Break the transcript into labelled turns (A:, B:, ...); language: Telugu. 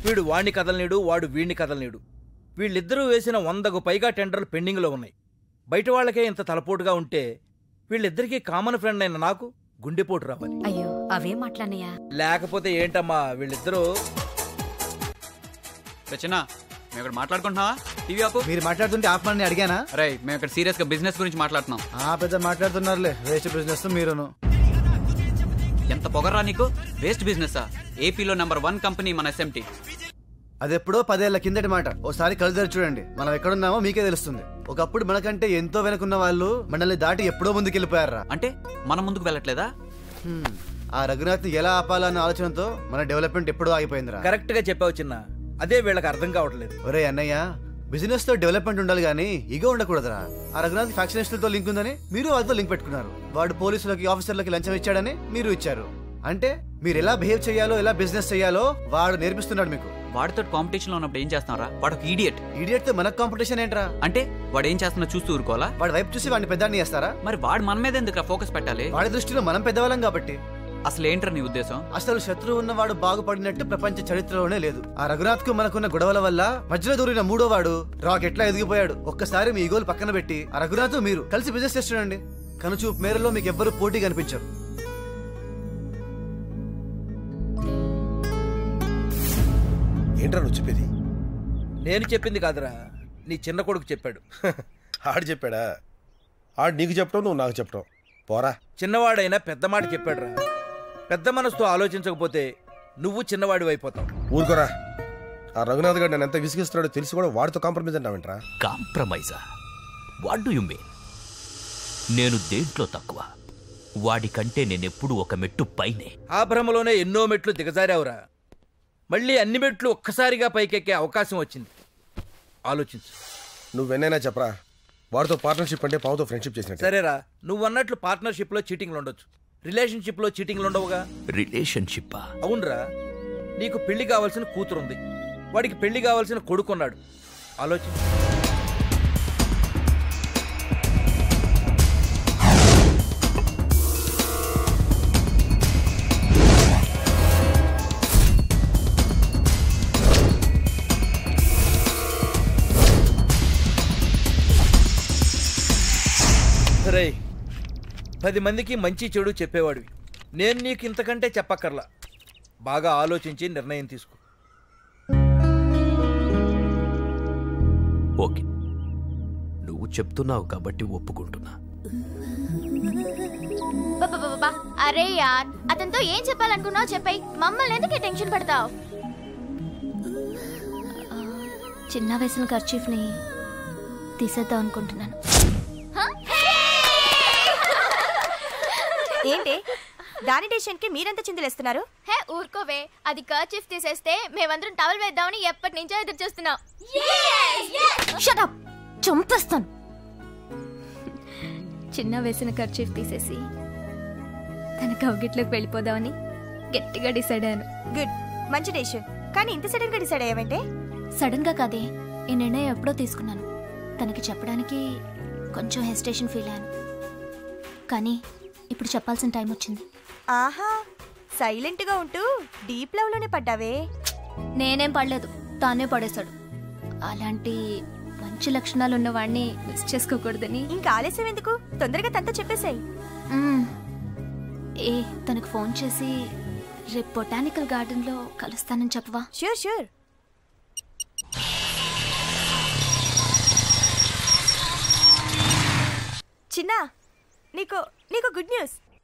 A: వీడు వాణ్ణి కదలనీడు వాడు వీణ్ణి కదలనీడు వీళ్ళిద్దరూ వేసిన వందకు పైగా టెండర్లు పెండింగ్లో ఉన్నాయి బయట వాళ్ళకే ఇంత తలపోటుగా ఉంటే వీళ్ళిద్దరికీ కామన్ ఫ్రెండ్ అయిన నాకు గుండెపోటు రావాలి
B: అయ్యో అవేం మాట్లాడినయ్యా
A: లేకపోతే ఏంటమ్మా వీళ్ళిద్దరూ
C: రచన మేము ఇక్కడ మాట్లాడుకుంటున్నావా టీవీ ఆపు
D: మీరు మాట్లాడుతుంటే ఆపమని అడిగానా
C: రే మేము ఇక్కడ సీరియస్ గా బిజినెస్ గురించి మాట్లాడుతున్నాం
D: ఆ పెద్ద మాట్లాడుతున్నారులే వేస్ట్ బిజినెస్ మీరును
C: ఎంత పొగర్రా నీకు వేస్ట్ బిజినెస్ ఏపీలో నెంబర్ వన్ కంపెనీ మన ఎస్ఎంటీ
D: అది ఎప్పుడో పదేళ్ల కిందటి మాట ఓసారి కళ్ళు తెరిచి చూడండి మనం ఎక్కడున్నామో మీకే తెలుస్తుంది ఒకప్పుడు మనకంటే ఎంతో వెనకున్న వాళ్ళు మనల్ని దాటి ఎప్పుడో ముందుకెళ్ళిపోయారా
C: అంటే మనం ముందుకు వెళ్ళట్లేదా
D: హ్మ్. ఆ రఘునాథ్ ఎలా ఆపాలన్న ఆలోచనతో మన డెవలప్మెంట్ ఎప్పుడో ఆగిపోయిందిరా
A: కరెక్ట్ గా చెప్పావు చిన్న అదే వీళ్ళకి అర్థం కావట్లేదు
D: ఒరే అన్నయ్య బిజినెస్ తో డెవలప్మెంట్ ఉండాలి కానీ ఇగో ఉండకూడదురా ఆ రఘునాథ్ ఫ్యాక్షనిస్టులతో లింక్ ఉందని మీరు వాళ్ళతో లింక్ పెట్టుకున్నారు వాడు పోలీసులకి ఆఫీసర్లకి లంచం ఇచ్చాడని మీరు ఇచ్చారు అంటే మీరు ఎలా బిహేవ్ చేయాలో ఎలా బిజినెస్ చేయాలో వాడు నేర్పిస్తున్నాడు మీకు
C: వాడితో కాంపిటీషన్ లో ఉన్నప్పుడు ఏం చేస్తున్నారా వాడు ఒక ఈడియట్
D: ఇడియట్ తో మనకు కాంపిటీషన్ ఏంట్రా
C: అంటే వాడు ఏం చేస్తున్నా చూస్తూ ఊరుకోవాలా
D: వాడి వైపు చూసి వాడిని పెద్దాన్ని చేస్తారా
C: మరి వాడు మన మీద ఎందుకు ఫోకస్ పెట్టాలి
D: వాడి దృష్టిలో మనం పెద్దవాళ్ళం కాబట్టి
C: అసలు ఏంట్రా నీ ఉద్దేశం
D: అసలు శత్రువు ఉన్నవాడు బాగుపడినట్టు ప్రపంచ చరిత్రలోనే లేదు ఆ రఘునాథ్ కు మనకున్న గొడవల వల్ల మధ్యలో దూరిన మూడో వాడు రాక్ ఎట్లా ఎదిగిపోయాడు ఒక్కసారి మీ ఈగోలు పక్కన పెట్టి ఆ రఘునాథ్ మీరు కలిసి బిజినెస్ చేస్తుండండి కనుచూపు మేరలో మీకు ఎవ్వరు పోటీ కనిపించరు
E: ఏంట్రా నువ్వు చెప్పేది
A: నేను చెప్పింది కాదురా నీ చిన్న కొడుకు చెప్పాడు
E: ఆడు చెప్పాడా ఆడు నీకు చెప్పడం నువ్వు నాకు చెప్పడం పోరా
A: చిన్నవాడైనా పెద్ద మాట చెప్పాడురా పెద్ద మనసుతో ఆలోచించకపోతే నువ్వు చిన్నవాడివి అయిపోతావు
E: ఊరుకోరా ఆ రఘునాథ్ గారు నన్ను ఎంత విసిగిస్తున్నాడో తెలిసి కూడా వాడితో కాంప్రమైజ్ అంటావేంట్రా
F: కాంప్రమైజా వాట్ డు యు మీన్ నేను దేంట్లో తక్కువ వాడికంటే నేనెప్పుడు ఒక మెట్టు పైనే
A: ఆ భ్రమలోనే ఎన్నో మెట్లు దిగజారావురా మళ్ళీ అన్ని మెట్లు ఒక్కసారిగా పైకెక్కే అవకాశం వచ్చింది ఆలోచించు
E: నువ్వెన్నైనా చెప్పరా వాడితో పార్ట్నర్షిప్ అంటే పావుతో ఫ్రెండ్షిప్ చేసినట్టు
A: సరేరా నువ్వు అన్నట్లు పార్ట్నర్షిప్లో చీటింగ్లు ఉండొచ్చు రిలేషన్షిప్లో చీటింగ్లు ఉండవుగా
F: రిలేషన్షిప్పా
A: అవునరా నీకు పెళ్లి కావాల్సిన కూతురుంది వాడికి పెళ్లి కావాల్సిన కొడుకున్నాడు ఆలోచించు రేయ్ పది మందికి మంచి చెడు చెప్పేవాడివి నేను నీకు ఇంతకంటే చెప్పక్కర్లా బాగా ఆలోచించి నిర్ణయం తీసుకో
F: ఓకే నువ్వు చెప్తున్నావు కాబట్టి ఒప్పుకుంటున్నా
G: బాబా అరే యార్ అతనితో ఏం చెప్పాలనుకున్నావు చెప్పాయి మమ్మల్ని ఎందుకు టెన్షన్ పడతావు
H: చిన్న వయసున ఖర్చీఫ్ని తీసేద్దాం అనుకుంటున్నాను
B: ఏంటి దాని డెసిషన్ కి మీరెంత చిందులేస్తున్నారు
G: హే ఊరుకోవే అది కర్చీఫ్ తీసేస్తే మేమందరం టవల్ వేద్దామని ఎప్పటి నుంచో ఎదురు చూస్తున్నాం
H: షటప్ చంపేస్తాను చిన్న వేసిన ఖర్చీఫ్ తీసేసి తన కౌగిట్లోకి వెళ్ళిపోదామని గట్టిగా డిసైడ్ అయ్యాను
B: గుడ్ మంచి డెసిషన్ కానీ ఇంత సడన్ గా డిసైడ్ అయ్యావంటే
H: సడన్ గా కాదే ఈ నిర్ణయం ఎప్పుడో తీసుకున్నాను తనకి చెప్పడానికి కొంచెం హెసిటేషన్ ఫీల్ అయ్యాను కానీ ఇప్పుడు చెప్పాల్సిన టైం వచ్చింది
B: ఆహా సైలెంట్ గా ఉంటూ డీప్ లవ్ లోనే పడ్డావే
H: నేనేం పడలేదు తానే పడేశాడు అలాంటి మంచి లక్షణాలు ఉన్న వాడిని మిస్ చేసుకోకూడదని
B: ఇంకా ఆలస్యం ఎందుకు తొందరగా తనతో చెప్పేశాయి
H: మ్మ్. ఏ తనకు ఫోన్ చేసి రేపు బొటానికల్ గార్డెన్లో కలుస్తానని చెప్పవా
B: షూర్ షూర్ చిన్న నీకు నీకు గుడ్ న్యూస్